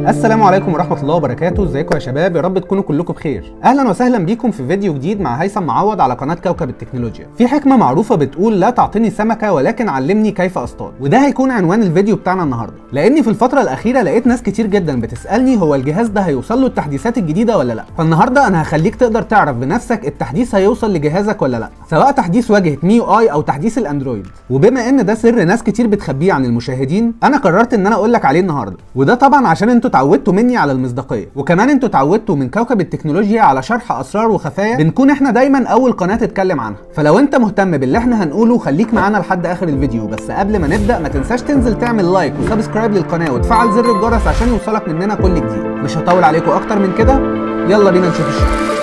السلام عليكم ورحمة الله وبركاته، ازيكم يا شباب؟ يا رب تكونوا كلكم بخير. أهلا وسهلا بيكم في فيديو جديد مع هيثم معوض على قناة كوكب التكنولوجيا. في حكمة معروفة بتقول لا تعطيني سمكة ولكن علمني كيف أصطاد، وده هيكون عنوان الفيديو بتاعنا النهاردة. لأني في الفترة الأخيرة لقيت ناس كتير جدا بتسألني هو الجهاز ده هيوصل له التحديثات الجديدة ولا لا؟ فالنهاردة أنا هخليك تقدر تعرف بنفسك التحديث هيوصل لجهازك ولا لا، سواء تحديث واجهة ميو اي أو تحديث الأندرويد. وبما إن ده سر ناس كتير بتخبيه عن المشاهدين، أنا قررت إن أنا أقول لك عليه النهاردة، وده طبعا عشان انتوا اتعودتوا مني على المصداقيه وكمان انتوا اتعودتوا من كوكب التكنولوجيا على شرح اسرار وخفايا بنكون احنا دايما اول قناه تتكلم عنها فلو انت مهتم باللي احنا هنقوله خليك معانا لحد اخر الفيديو بس قبل ما نبدا ما تنساش تنزل تعمل لايك وسبسكرايب للقناه وتفعل زر الجرس عشان يوصلك مننا كل جديد مش هطول عليكم اكتر من كده يلا بينا نشوف الشرح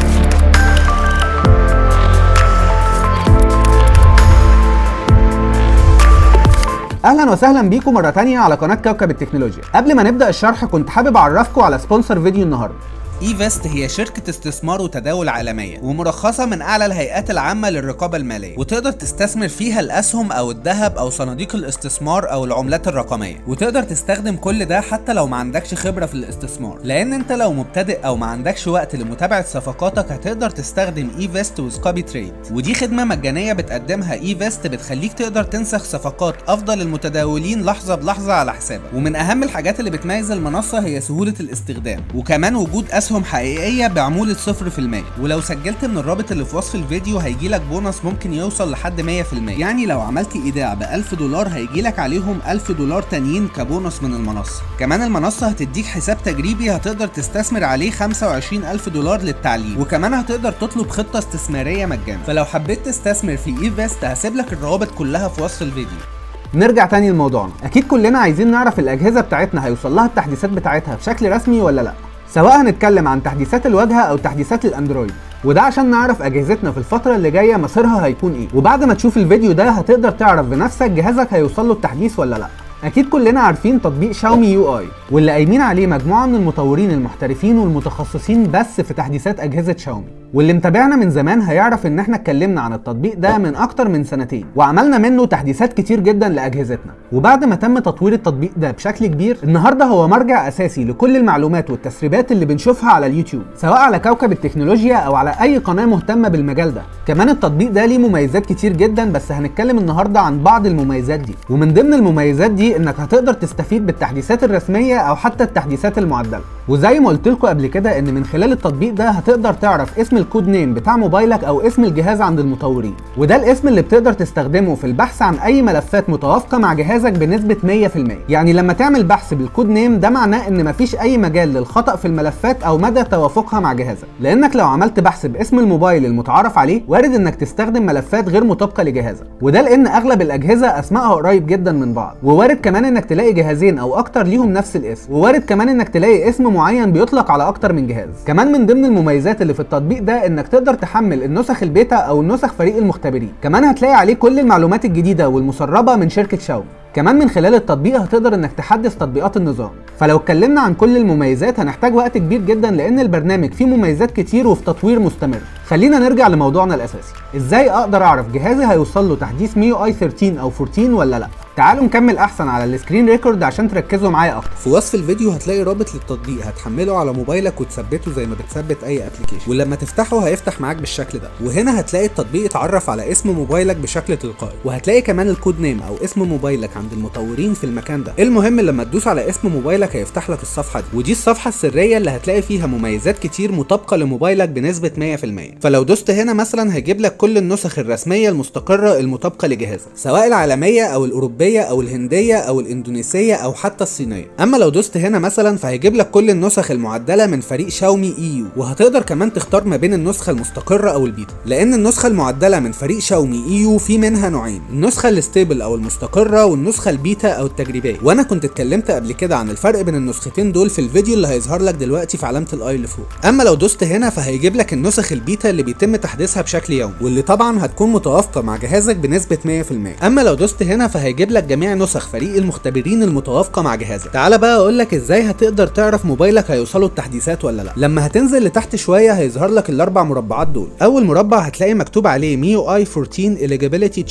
اهلا وسهلا بيكم مره تانية على قناه كوكب التكنولوجيا قبل ما نبدا الشرح كنت حابب اعرفكم على سبونسر فيديو النهارده ايفست هي شركة استثمار وتداول عالمية ومرخصة من أعلى الهيئات العامة للرقابة المالية وتقدر تستثمر فيها الأسهم أو الذهب أو صناديق الاستثمار أو العملات الرقمية وتقدر تستخدم كل ده حتى لو ما عندكش خبرة في الاستثمار لأن أنت لو مبتدئ أو ما عندكش وقت لمتابعة صفقاتك هتقدر تستخدم ايفست وسكابي تريد ودي خدمة مجانية بتقدمها ايفست بتخليك تقدر تنسخ صفقات أفضل المتداولين لحظة بلحظة على حسابك ومن أهم الحاجات اللي بتميز المنصة هي سهولة الاستخدام وكمان وجود أسهم اسهم حقيقيه بعموله 0% ولو سجلت من الرابط اللي في وصف الفيديو هيجيلك بونص ممكن يوصل لحد 100% يعني لو عملت ايداع ب 1000 دولار هيجيلك عليهم 1000 دولار تانيين كبونص من المنصه كمان المنصه هتديك حساب تجريبي هتقدر تستثمر عليه 25000 دولار للتعليم وكمان هتقدر تطلب خطه استثماريه مجانا فلو حبيت تستثمر في ايفست هسيب لك الروابط كلها في وصف الفيديو نرجع تاني لموضوعنا اكيد كلنا عايزين نعرف الاجهزه بتاعتنا هيوصل لها التحديثات بتاعتها بشكل رسمي ولا لا سواء هنتكلم عن تحديثات الواجهه او تحديثات الاندرويد وده عشان نعرف اجهزتنا في الفتره اللي جايه مصيرها هيكون ايه وبعد ما تشوف الفيديو ده هتقدر تعرف بنفسك جهازك هيوصل له التحديث ولا لا اكيد كلنا عارفين تطبيق شاومي يو اي واللي قايمين عليه مجموعه من المطورين المحترفين والمتخصصين بس في تحديثات اجهزه شاومي واللي متابعنا من زمان هيعرف ان احنا اتكلمنا عن التطبيق ده من اكتر من سنتين وعملنا منه تحديثات كتير جدا لاجهزتنا وبعد ما تم تطوير التطبيق ده بشكل كبير النهارده هو مرجع اساسي لكل المعلومات والتسريبات اللي بنشوفها على اليوتيوب سواء على كوكب التكنولوجيا او على اي قناه مهتمه بالمجال ده كمان التطبيق ده ليه مميزات كتير جدا بس هنتكلم النهارده عن بعض المميزات دي ومن ضمن المميزات دي انك هتقدر تستفيد بالتحديثات الرسميه او حتى التحديثات المعدله وزي ما قلت لكم قبل كده ان من خلال التطبيق ده هتقدر تعرف اسم الكود نيم بتاع موبايلك او اسم الجهاز عند المطورين وده الاسم اللي بتقدر تستخدمه في البحث عن اي ملفات متوافقه مع جهازك بنسبه 100% يعني لما تعمل بحث بالكود نيم ده معناه ان مفيش اي مجال للخطا في الملفات او مدى توافقها مع جهازك لانك لو عملت بحث باسم الموبايل المتعارف عليه وارد انك تستخدم ملفات غير مطابقه لجهازك وده لان اغلب الاجهزه اسمائها قريب جدا من بعض ووارد كمان انك تلاقي جهازين او اكتر ليهم نفس الاسم ووارد كمان انك تلاقي اسم معين بيطلق على اكتر من جهاز كمان من ضمن المميزات اللي في التطبيق ده انك تقدر تحمل النسخ البيتا او النسخ فريق المختبرين كمان هتلاقي عليه كل المعلومات الجديده والمسربه من شركه شاومي كمان من خلال التطبيق هتقدر انك تحدث تطبيقات النظام فلو اتكلمنا عن كل المميزات هنحتاج وقت كبير جدا لان البرنامج فيه مميزات كتير وفي تطوير مستمر خلينا نرجع لموضوعنا الاساسي ازاي اقدر اعرف جهازي هيوصل له تحديث ميو اي 13 او 14 ولا لا تعالوا نكمل احسن على السكرين ريكورد عشان تركزوا معايا اكتر في وصف الفيديو هتلاقي رابط للتطبيق هتحمله على موبايلك وتثبته زي ما بتثبت اي ابلكيشن ولما تفتحه هيفتح معاك بالشكل ده وهنا هتلاقي التطبيق اتعرف على اسم موبايلك بشكل تلقائي وهتلاقي كمان الكود نيم او اسم موبايلك عند المطورين في المكان ده المهم لما تدوس على اسم موبايلك هيفتح لك الصفحه دي ودي الصفحه السريه اللي هتلاقي فيها مميزات كتير مطابقه لموبايلك بنسبه 100% فلو دوست هنا مثلا هيجيب لك كل النسخ الرسميه المستقره المطابقه لجهازك سواء العالميه او الاوروبيه او الهنديه او الاندونيسيه او حتى الصينيه اما لو دوست هنا مثلا فهيجيب لك كل النسخ المعدله من فريق شاومي اي يو وهتقدر كمان تختار ما بين النسخه المستقره او البيتا لان النسخه المعدله من فريق شاومي اي يو في منها نوعين النسخه الستيبل او المستقره والنسخه البيتا او التجريبيه وانا كنت اتكلمت قبل كده عن الفرق بين النسختين دول في الفيديو اللي هيظهر لك دلوقتي في علامه الاي اللي فوق اما لو دوست هنا فهيجيب لك النسخ البيتا اللي بيتم تحديثها بشكل يومي واللي طبعا هتكون متوافقه مع جهازك بنسبه 100% اما لو دوست هنا فهيجيب لك جميع نسخ فريق المختبرين المتوافقه مع جهازك تعال بقى اقول لك ازاي هتقدر تعرف موبايلك هيوصله التحديثات ولا لا لما هتنزل لتحت شويه هيظهر لك الاربع مربعات دول اول مربع هتلاقي مكتوب عليه ميو اي 14 eligibility check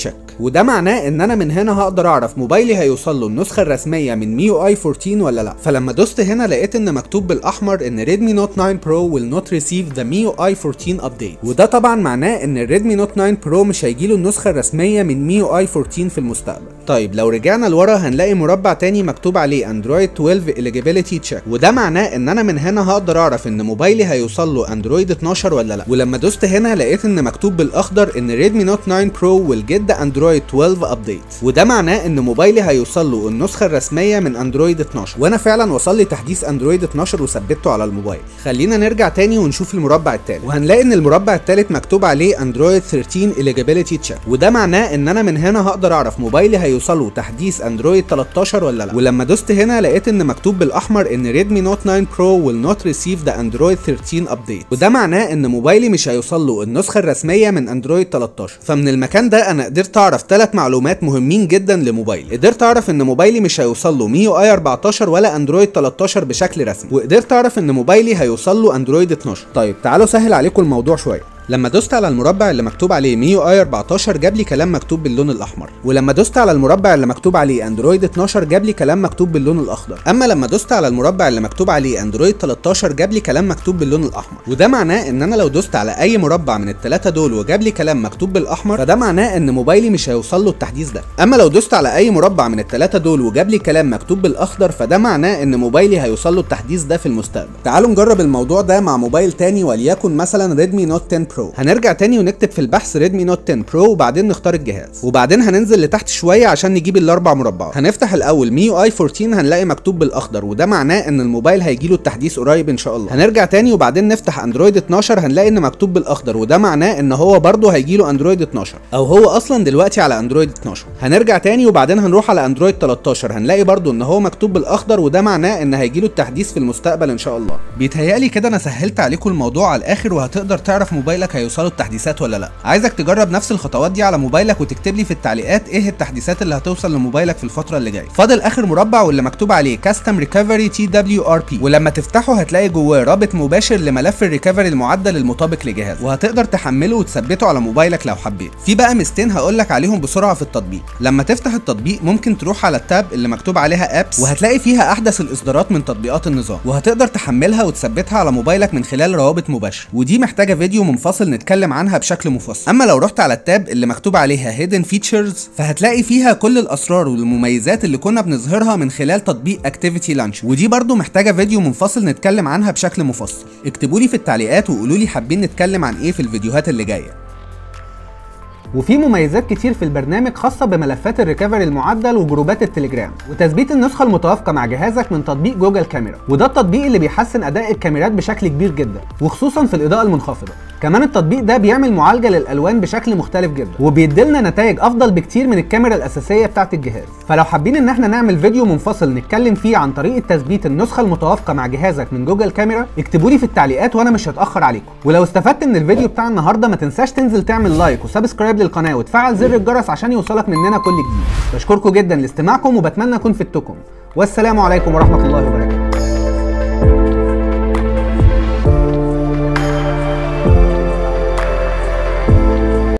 وده معناه ان انا من هنا هقدر اعرف موبايلي هيوصل له النسخه الرسميه من ميو اي 14 ولا لا فلما دوست هنا لقيت ان مكتوب بالاحمر ان ريدمي نوت 9 برو will not receive the MIUI 14 update وده طبعا معناه ان الريدمي نوت 9 برو مش هيجيله النسخه الرسميه من MIUI 14 في المستقبل طيب لو رجعنا لورا هنلاقي مربع تاني مكتوب عليه اندرويد 12 eligibility check وده معناه ان انا من هنا هقدر اعرف ان موبايلي هيوصل له اندرويد 12 ولا لا ولما دوست هنا لقيت ان مكتوب بالاخضر ان ريدمي نوت 9 برو will get the اندرويد 12 update وده معناه ان موبايلي هيوصل له النسخه الرسميه من اندرويد 12 وانا فعلا وصل لي تحديث اندرويد 12 وثبته على الموبايل خلينا نرجع تاني ونشوف المربع التالت وهنلاقي ان المربع التالت مكتوب عليه اندرويد 13 eligibility check وده معناه ان انا من هنا هقدر اعرف موبايلي هيوصل له تحديث اندرويد 13 ولا لا ولما دوست هنا لقيت ان مكتوب بالاحمر ان ريدمي نوت 9 برو will not receive the اندرويد 13 update وده معناه ان موبايلي مش هيوصل له النسخه الرسميه من اندرويد 13 فمن المكان ده انا قدرت اعرف ثلاث معلومات مهمين جدا لموبايلي قدرت اعرف ان موبايلي مش هيوصل له ميو اي 14 ولا اندرويد 13 بشكل رسمي وقدرت اعرف ان موبايلي هيوصل له اندرويد 12 طيب تعالوا سهل عليكم الموضوع شويه لما دوست على المربع اللي مكتوب عليه ميو اي 14 جاب لي كلام مكتوب باللون الاحمر ولما دوست على المربع اللي مكتوب عليه اندرويد 12 جاب لي كلام مكتوب باللون الاخضر اما لما دوست على المربع اللي مكتوب عليه اندرويد 13 جاب لي كلام مكتوب باللون الاحمر وده معناه ان انا لو دوست على اي مربع من الثلاثه دول وجاب لي كلام مكتوب بالاحمر فده معناه ان موبايلي مش هيوصل له التحديث ده اما لو دوست على اي مربع من الثلاثه دول وجاب لي كلام مكتوب بالاخضر فده معناه ان موبايلي هيوصل له التحديث ده في المستقبل تعالوا نجرب الموضوع ده مع موبايل تاني وليكن مثلا ريدمي نوت 10 برو هنرجع تاني ونكتب في البحث ريدمي نوت 10 برو وبعدين نختار الجهاز وبعدين هننزل لتحت شويه عشان نجيب الاربع مربعات هنفتح الاول ميو اي 14 هنلاقي مكتوب بالاخضر وده معناه ان الموبايل هيجيله التحديث قريب ان شاء الله هنرجع تاني وبعدين نفتح اندرويد 12 هنلاقي ان مكتوب بالاخضر وده معناه ان هو برضه هيجيله اندرويد 12 او هو اصلا دلوقتي على اندرويد 12 هنرجع تاني وبعدين هنروح على اندرويد 13 هنلاقي برضه ان هو مكتوب بالاخضر وده معناه ان هيجيله التحديث في المستقبل ان شاء الله بيتهيألي كده انا سهلت عليكم الموضوع على الاخر وهتقدر تعرف موبايلك هيوصله التحديثات ولا لا عايزك تجرب نفس الخطوات دي على موبايلك وتكتب لي في التعليقات ايه التحديثات اللي هتوصل لموبايلك في الفتره اللي جايه فاضل اخر مربع واللي مكتوب عليه كاستم ريكفري تي دبليو ار بي ولما تفتحه هتلاقي جواه رابط مباشر لملف الريكفري المعدل المطابق لجهاز وهتقدر تحمله وتثبته على موبايلك لو حبيت في بقى ميزتين هقول لك عليهم بسرعه في التطبيق لما تفتح التطبيق ممكن تروح على التاب اللي مكتوب عليها ابس وهتلاقي فيها احدث الاصدارات من تطبيقات النظام وهتقدر تحملها وتثبتها على موبايلك من خلال روابط مباشره ودي محتاجه فيديو منفصل نتكلم عنها بشكل مفصل اما لو رحت على التاب اللي مكتوب عليها هيدن فيتشرز فهتلاقي فيها كل الاسرار والمميزات اللي كنا بنظهرها من خلال تطبيق اكتيفيتي لانش ودي برضو محتاجه فيديو منفصل نتكلم عنها بشكل مفصل اكتبوا لي في التعليقات وقولوا لي حابين نتكلم عن ايه في الفيديوهات اللي جايه وفي مميزات كتير في البرنامج خاصة بملفات الريكفري المعدل وجروبات التليجرام وتثبيت النسخة المتوافقة مع جهازك من تطبيق جوجل كاميرا وده التطبيق اللي بيحسن أداء الكاميرات بشكل كبير جدا وخصوصا في الإضاءة المنخفضة كمان التطبيق ده بيعمل معالجة للألوان بشكل مختلف جدا وبيديلنا نتائج أفضل بكتير من الكاميرا الأساسية بتاعة الجهاز فلو حابين إن احنا نعمل فيديو منفصل نتكلم فيه عن طريقة تثبيت النسخة المتوافقة مع جهازك من جوجل كاميرا اكتبوا لي في التعليقات وأنا مش هتأخر عليكم ولو استفدت من الفيديو بتاع النهاردة ما تنساش تنزل تعمل لايك وسبسكرايب للقناة وتفعل زر الجرس عشان يوصلك مننا كل جديد بشكركم جدا لاستماعكم وبتمنى اكون فدتكم والسلام عليكم ورحمه الله وبركاته